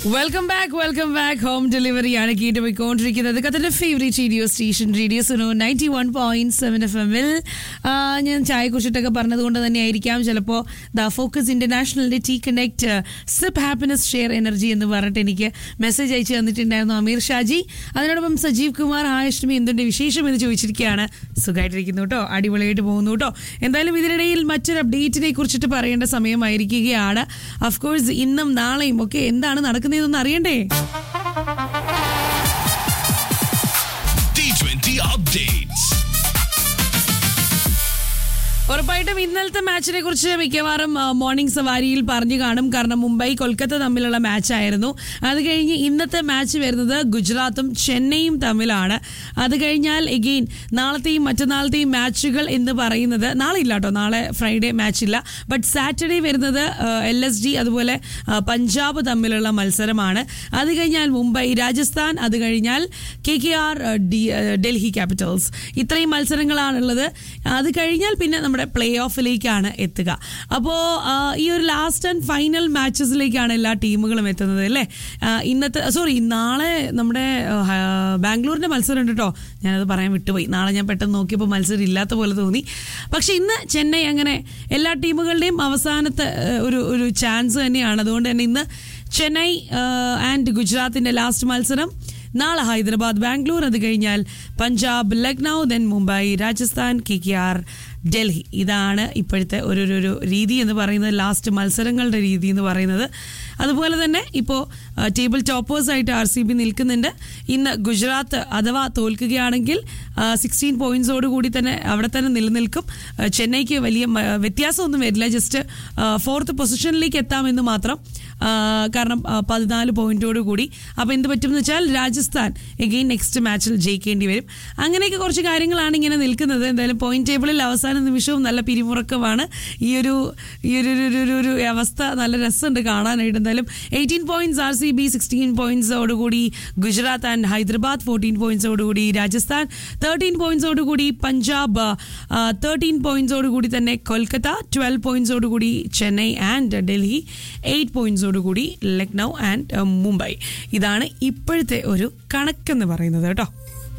Welcome back welcome back home delivery ആണ് കേട്ട് പോയിക്കൊണ്ടിരിക്കുന്നത് കത്തിന്റെ favourite radio station radio Sunu ninety one point seven F എമ്മിൽ ഞാൻ ചായ കുറിച്ചിട്ടൊക്കെ പറഞ്ഞതുകൊണ്ട് തന്നെ ആയിരിക്കാം ചിലപ്പോൾ ദ ഫോക്കസ് ഇന്റർനാഷണലിന്റെ tea connect sip happiness share energy എന്ന് പറഞ്ഞിട്ട് എനിക്ക് മെസ്സേജ് അയച്ചു തന്നിട്ടുണ്ടായിരുന്നു അമീർ ഷാജി അതിനോടൊപ്പം സജീവ് കുമാർ ഹായഷ്മി എന്തുണ്ട് വിശേഷം എന്ന് ചോദിച്ചിരിക്കുകയാണ് സുഖമായിട്ടിരിക്കുന്നു കേട്ടോ അടിപൊളിയായിട്ട് പോകുന്നു കേട്ടോ എന്തായാലും ഇതിനിടയിൽ മറ്റൊരു അപ്ഡേറ്റിനെ കുറിച്ചിട്ട് പറയേണ്ട സമയമായിരിക്കുകയാണ് അഫ്കോഴ്സ് ഇന്നും നാളെയും ഒക്കെ എന്താണ് നടക്കുന്നതെന്ന് അറിയണ്ടേ T20 updates. ഉറപ്പായിട്ടും ഇന്നലത്തെ മാച്ചിനെ കുറിച്ച് മിക്കവാറും ആ, മോർണിംഗ് സവാരിയിൽ പറഞ്ഞു കാണും കാരണം മുംബൈ കൊൽക്കത്ത തമ്മിലുള്ള മാച്ച് ആയിരുന്നു അത് കഴിഞ്ഞ് ഇന്നത്തെ മാച്ച് വരുന്നത് ഗുജറാത്തും ചെന്നൈയും തമ്മിലാണ് അത് കഴിഞ്ഞാൽ എഗെയിൻ നാളത്തെയും മറ്റന്നാളത്തെയും മാച്ചുകൾ എന്ന് പറയുന്നത് നാളെ ഇല്ല കേട്ടോ നാളെ ഫ്രൈഡേ മാച്ച് ഇല്ല ബട്ട് സാറ്റർഡേ വരുന്നത് എൽ എസ് ഡി അതുപോലെ ആ, പഞ്ചാബ് തമ്മിലുള്ള മത്സരമാണ് അത് കഴിഞ്ഞാൽ മുംബൈ രാജസ്ഥാൻ അത് കഴിഞ്ഞാൽ K K R Delhi capitals ഇത്രയും മത്സരങ്ങളാണുള്ളത് അത് കഴിഞ്ഞാൽ പിന്നെ നമ്മുടെ പ്ലേ ഓഫിലേക്കാണ് എത്തുക അപ്പോൾ ഈ ഒരു ലാസ്റ്റ് ആൻഡ് ഫൈനൽ മാച്ചസിലേക്കാണ് എല്ലാ ടീമുകളും എത്തുന്നത് അല്ലേ ആ, ഇന്നത്തെ സോറി നാളെ നമ്മുടെ ആ, ഹ- ബാംഗ്ലൂരിന്റെ മത്സരം ഉണ്ട് കേട്ടോ ഞാനത് പറയാൻ വിട്ടുപോയി നാളെ ഞാൻ പെട്ടെന്ന് നോക്കിയപ്പോൾ മത്സരം ഇല്ലാത്ത പോലെ തോന്നി പക്ഷെ ഇന്ന് ചെന്നൈ അങ്ങനെ എല്ലാ ടീമുകളുടെയും അവസാനത്തെ ആ, ഒരു ഒരു ചാൻസ് തന്നെയാണ് അതുകൊണ്ട് തന്നെ ഇന്ന് ചെന്നൈ ആൻഡ് ഗുജറാത്തിന്റെ ലാസ്റ്റ് മത്സരം നാളെ ഹൈദരാബാദ് ബാംഗ്ലൂർ അത് കഴിഞ്ഞാൽ Punjab Lucknow then Mumbai Rajasthan K K R Delhi ഇതാണ് ഇപ്പോഴത്തെ ഒരു ഒരു- ഒരു രീതി എന്ന് പറയുന്നത് ലാസ്റ്റ് മത്സരങ്ങളുടെ രീതി എന്ന് പറയുന്നത് അതുപോലെ തന്നെ ഇപ്പോൾ ടേബിൾ ടോപ്പേഴ്സായിട്ട് ആർ സി ബി നിൽക്കുന്നുണ്ട് ഇന്ന് ഗുജറാത്ത് അഥവാ തോൽക്കുകയാണെങ്കിൽ സിക്സ്റ്റീൻ പോയിന്റ്സോട് കൂടി തന്നെ അവിടെ തന്നെ നിലനിൽക്കും ആ, ചെന്നൈക്ക് വലിയ മ- വ്യത്യാസമൊന്നും വരില്ല ജസ്റ്റ് ഫോർത്ത് പൊസിഷനിലേക്ക് എത്താമെന്ന് മാത്രം ആ, കാരണം ആ, പതിനാല് പോയിന്റോട് കൂടി അപ്പോൾ എന്ത് പറ്റും എന്ന് വെച്ചാൽ രാജസ്ഥാൻ എഗെയിൻ നെക്സ്റ്റ് മാച്ചിൽ ജയിക്കേണ്ടി വരും അങ്ങനെയൊക്കെ കുറച്ച് കാര്യങ്ങളാണ് ഇങ്ങനെ നിൽക്കുന്നത് എന്തായാലും പോയിന്റ് ടേബിളിൽ അവസാന നിമിഷവും നല്ല പിരിമുറക്കമാണ് ഈ ഒരു ഈ ഒരു ഒരു- ഒരു- ഒരു ഒരു അവസ്ഥ നല്ല രസമുണ്ട് കാണാനായിട്ട് എന്തായാലും eighteen points R C B sixteen പോയിന്റ്സോടുകൂടി ഗുജറാത്ത് ആൻഡ് ഹൈദരാബാദ് ഫോർട്ടീൻ പോയിന്റ്സോടുകൂടി രാജസ്ഥാൻ തേർട്ടീൻ പോയിന്റ്സോടുകൂടി പഞ്ചാബ് തേർട്ടീൻ പോയിന്റ്സോടുകൂടി തന്നെ കൊൽക്കത്ത ട്വൽവ് പോയിന്റ്സോടുകൂടി ചെന്നൈ ആൻഡ് ഡൽഹി എയ്റ്റ് പോയിന്റ്സോടുകൂടി ലക്നൗ ആൻഡ് മുംബൈ ഇതാണ് ഇപ്പോഴത്തെ ഒരു കണക്കെന്ന് പറയുന്നത് കേട്ടോ